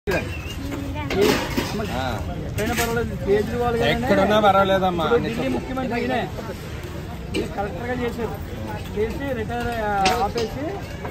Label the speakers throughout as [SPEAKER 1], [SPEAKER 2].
[SPEAKER 1] ఆ.
[SPEAKER 2] ఎక్కడైనా పర్వాలేదు కేజ్రీవాల్ గారైనా
[SPEAKER 1] ఎక్కడున్నా పర్వాలేదమ్మా
[SPEAKER 2] ఇప్పుడు
[SPEAKER 1] అన్ని
[SPEAKER 2] ఢిల్లీ
[SPEAKER 1] చెప్పు.
[SPEAKER 2] ముఖ్యమంత్రి అయినే ఇది కలెక్టర్ గా చేశారు చేసి రిటైర్ ఆపేసి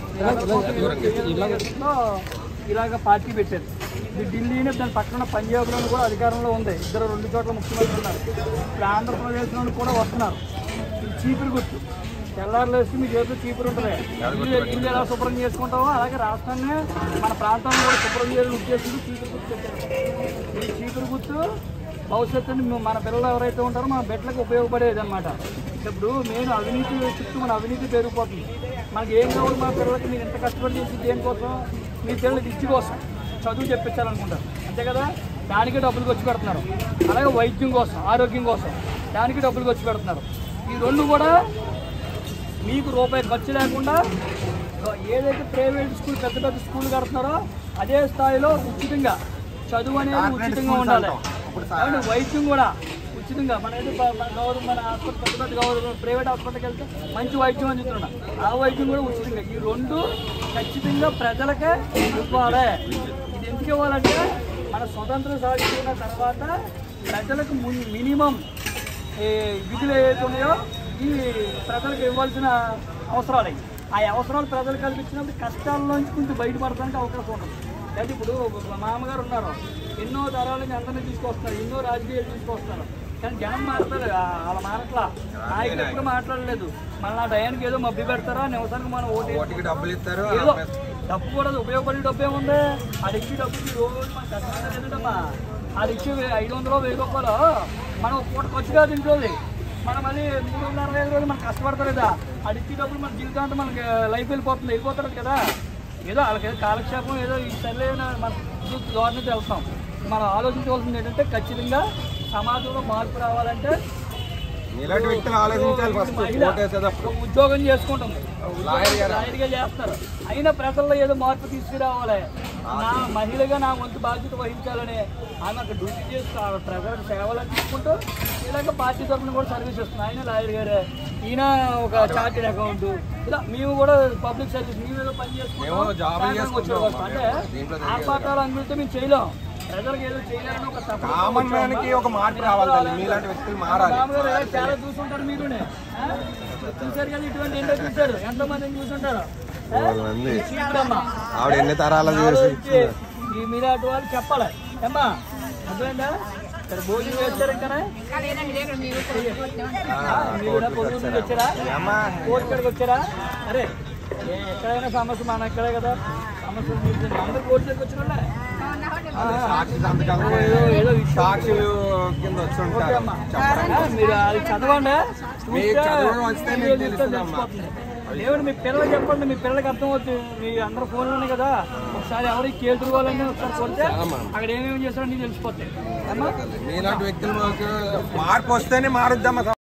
[SPEAKER 2] ఇలాగ ఇలాగ పార్టీ పెట్టారు ఇది ఢిల్లీని దాని పక్కన పంజాబ్లో కూడా అధికారంలో ఉంది ఇద్దరు రెండు చోట్ల ముఖ్యమంత్రి ఉన్నారు ఇప్పుడు ఆంధ్రప్రదేశ్లో కూడా వస్తున్నారు ఇది చీపురు గుర్తు తెల్లారులు వేసి మీ చేతిలో చీపురు ఉంటుంది ఇల్లు ఇల్లు ఎలా శుభ్రం చేసుకుంటామో అలాగే రాష్ట్రాన్ని మన ప్రాంతాన్ని కూడా శుభ్రం చేయాలని ఉద్దేశించి చీపురు గుర్తు పెట్టారు ఈ చీపురు గుర్తు భవిష్యత్తుని మ- మన పిల్లలు ఎవరైతే ఉంటారో మన బిడ్డలకు ఉపయోగపడేది అనమాట ఇప్పుడు మెయిన్ అవినీతి చుట్టూ మన అవినీతి పెరిగిపోతుంది మనకి ఏం కావాలి మన పిల్లలకి మీరు ఎంత కష్టపడి చేసి దేనికోసం మీ పిల్లలకి ఇచ్చి కోసం చదువు చెప్పించాలనుకుంటారు అంతే కదా దానికి డబ్బులు ఖర్చు పెడుతున్నారు అలాగే వైద్యం కోసం ఆరోగ్యం కోసం దానికి డబ్బులు ఖర్చు పెడుతున్నారు ఈ రెండు కూడా మీకు రూపాయి ఖర్చు లేకుండా ఏదైతే ప్రైవేట్ స్కూల్ పెద్ద పెద్ద స్కూల్ కడుతున్నారో అదే స్థాయిలో ఉచితంగా చదువు అనేది ఉచితంగా ఉండాలి కాబట్టి వైద్యం కూడా ఉచితంగా మన అయితే ప- మన గవర్నమెంట్ మన హాస్పిటల్ పెద్ద పెద్ద గవర్నమెంట్ ప్రైవేట్ హాస్పిటల్కి వెళ్తే మంచి వైద్యం అందుతున్నాం ఆ వైద్యం కూడా ఉచితంగా ఈ రెండు ఖచ్చితంగా ప్రజలకే ఇవ్వాలి ఇది ఎందుకు ఇవ్వాలంటే మన స్వతంత్రం సాధించిన తర్వాత ప్రజలకు మినిమం ఈ విధులు ఏవైతే ఉన్నాయో ఈ ప్రజలకు ఇవ్వాల్సిన అవసరాలు అవి. ఆ అవసరాలు ప్రజలు కల్పించినప్పుడు కష్టాల్లోంచి కొంచెం బయటపడడానికి అవకాశం ఉంటుంది అంటే ఇప్పుడు మా మామగారు ఉన్నారు ఎన్నో తరాల నుంచి అందరినీ తీసుకొస్తున్నారు ఎన్నో రాజకీయాలు తీసుకొస్తున్నారు కానీ జనం మారుతారు వాళ్ళ మారట్లా నాయకులు ఎప్పుడు మాట్లాడలేదు మళ్ళీ నా టయానికి ఏదో మబ్బి పెడతారా నివసానికి మనం ఓటు
[SPEAKER 1] ఓటికి డబ్బులు ఇస్తారు
[SPEAKER 2] ఏదో డబ్బు కూడా ఉపయోగపడే డబ్బు ఏముంది అది ఇచ్చి డబ్బుకి రోజు మన కష్టం లేదమ్మా అది ఇచ్చి ఐదు వందలు వెయ్యి రూపాయలు మనం ఒక పూట ఖర్చు కాదు ఇంట్లోది మనం మళ్ళీ మూడు వందల అరవై ఐదు రోజులు మనం కష్టపడతారు కదా అది ఇచ్చి డబ్బులు మన జీవితాంతం మనకి లైఫ్ వెళ్ళిపోతుంది వెళ్ళిపోతారు కదా ఏదో వాళ్ళకి ఏదో కాలక్షేపం ఏదో ఈ సర్లే మన గవర్నమెంట్ వెళ్తాం మనం ఆలోచించవలసింది ఏంటంటే ఖచ్చితంగా సమాజంలో మార్పు రావాలంటే
[SPEAKER 1] ఇలాంటి వ్యక్తులు ఆలోచించాలి ఫస్ట్
[SPEAKER 2] మహిళ
[SPEAKER 1] ఓటేసేటప్పుడు
[SPEAKER 2] ఒక ఉద్యోగం చేసుకుంటుంది
[SPEAKER 1] లాయర్ గారా?
[SPEAKER 2] లాయర్గా చేస్తారు అయినా ప్రజల్లో ఏదో మార్పు తీసుకురావాలి నా మహిళగా నా వంతు బాధ్యత వహించాలని ఆమె అక్కడ డ్యూటీ చేస్తూ ఆ ప్రజలకు సేవలు అందించుకుంటూ ఇలాగ పార్టీ తరఫున కూడా సర్వీస్ ఇస్తుంది ఆయన లాయర్ గారే ఈయన ఒక చార్టెడ్ అకౌంట్ ఇలా మేము కూడా పబ్లిక్ సర్వీస్ మేము ఏదో పని
[SPEAKER 1] మేము జాబులు చేసుకుంటాం.
[SPEAKER 2] చేసుకుంటాం అంటే
[SPEAKER 1] దీంట్లో
[SPEAKER 2] ఆర్పాటాలు అందుతో మేము చేయలేం ప్రజలకు ఏదో చేయాలని ఒక తపన
[SPEAKER 1] కామన్ మ్యాన్ కి ఒక మార్పు రావాలి తల్లి మీలాంటి వ్యక్తులు మారాలి
[SPEAKER 2] మామూలుగా ఇలా చాలా చూసుంటారు మీరునే ఆ? చూసారు కదా ఇటువంటి ఏంటో చూసారు ఎంతో మందిని చూసుంటారు ఆ?
[SPEAKER 1] మంది
[SPEAKER 2] చీపురమ్మా.
[SPEAKER 1] ఆవిడ ఎన్ని తరాలు
[SPEAKER 2] ఆలోచించి ఈ మీలాంటి వాళ్ళు చెప్పాలి ఏమ్మా అర్థమైందా ఇక్కడ భోజనం చేస్తారు ఇంకా మీరు కూడా పొద్దు నుంచి వచ్చారా కోర్టు కాడికి వచ్చారా అరే ఏ ఎక్కడైనా సమస్య మన ఇక్కడే కదా సమస్య ఉంది. అందరూ కోర్టు దగ్గరికి వచ్చిన వాళ్ళే? ఆ, ఆ.
[SPEAKER 1] సాక్షి సంతకాలు
[SPEAKER 2] ఏదో ఏదో విషయం
[SPEAKER 1] సాక్షులు కింద వచ్చి
[SPEAKER 2] ఓకే
[SPEAKER 1] ఉంటారు
[SPEAKER 2] అమ్మా. ఆ, మీరు అది చదవండి
[SPEAKER 1] మీకు
[SPEAKER 2] చూస్తే
[SPEAKER 1] చదవడం వస్తే మీకు
[SPEAKER 2] వీడియోలు చూస్తే
[SPEAKER 1] తెలుస్తుందమ్మా.
[SPEAKER 2] తెలిసిపోతుంది. దేవుడు మీ పిల్లలు చెప్పండి మీ పిల్లలకి అర్థమవుతుంది మీ అందరూ ఫోన్లు ఉన్నాయి కదా ఒకసారి ఎవరు కేతురు వాళ్ళని ఒకసారి కొడితే అక్కడ ఏమేమి చేస్తారో నీకు తెలిసిపోతాయి అమ్మా
[SPEAKER 1] మీలాంటి వ్యక్తులు మాకు మార్పు వస్తేనే మారుద్దామా